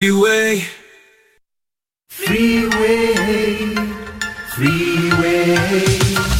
Freeway. Freeway, freeway.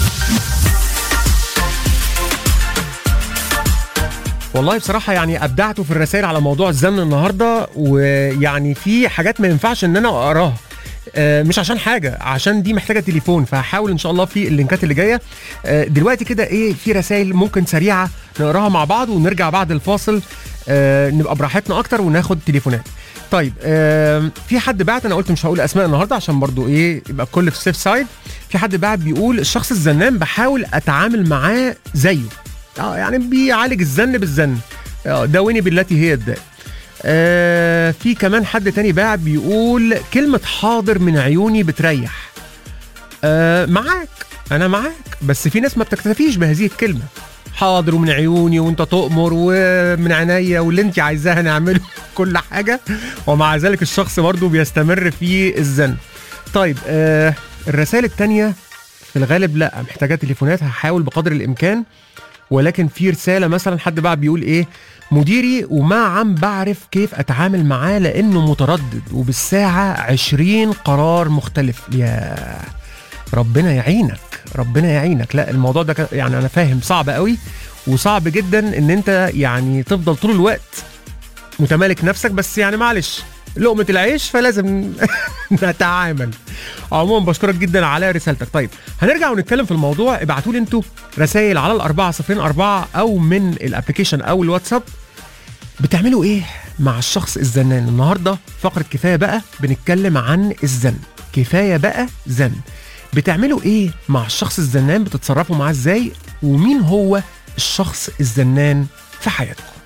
والله بصراحة يعني أبدعتوا في الرسائل على موضوع الزن النهاردة ويعني في حاجات ما ينفعش إن أنا أقراها آه، مش عشان حاجة عشان دي محتاجة تليفون فهحاول إن شاء الله في اللينكات اللي جاية آه، دلوقتي كده إيه في رسائل ممكن سريعة نقراها مع بعض ونرجع بعد الفاصل آه، نبقى براحتنا أكتر وناخد تليفونات طيب آه، في حد بعت انا قلت مش هقول اسماء النهارده عشان برضو ايه يبقى الكل في السيف سايد في حد بعت بيقول الشخص الزنان بحاول اتعامل معاه زيه اه يعني بيعالج الزن بالزن اه داوني بالتي هي الداء آه في كمان حد تاني باع بيقول كلمة حاضر من عيوني بتريح آه معاك أنا معاك بس في ناس ما بتكتفيش بهذه الكلمة حاضر ومن عيوني وانت تؤمر ومن عينيا واللي انت عايزاها نعمله كل حاجة ومع ذلك الشخص برضه بيستمر في الزن طيب آه الرسائل التانية في الغالب لا محتاجة تليفونات هحاول بقدر الإمكان ولكن في رساله مثلا حد بقى بيقول ايه مديري وما عم بعرف كيف اتعامل معاه لانه متردد وبالساعه 20 قرار مختلف يا ربنا يعينك ربنا يعينك لا الموضوع ده ك- يعني انا فاهم صعب قوي وصعب جدا ان انت يعني تفضل طول الوقت متمالك نفسك بس يعني معلش لقمة العيش فلازم نتعامل عموما بشكرك جدا على رسالتك طيب هنرجع ونتكلم في الموضوع ابعتوا لي انتوا رسائل على الأربعة صفرين أربعة أو من الابلكيشن أو الواتساب بتعملوا ايه مع الشخص الزنان النهارده فقره كفايه بقى بنتكلم عن الزن كفايه بقى زن بتعملوا ايه مع الشخص الزنان بتتصرفوا معاه ازاي ومين هو الشخص الزنان في حياتكم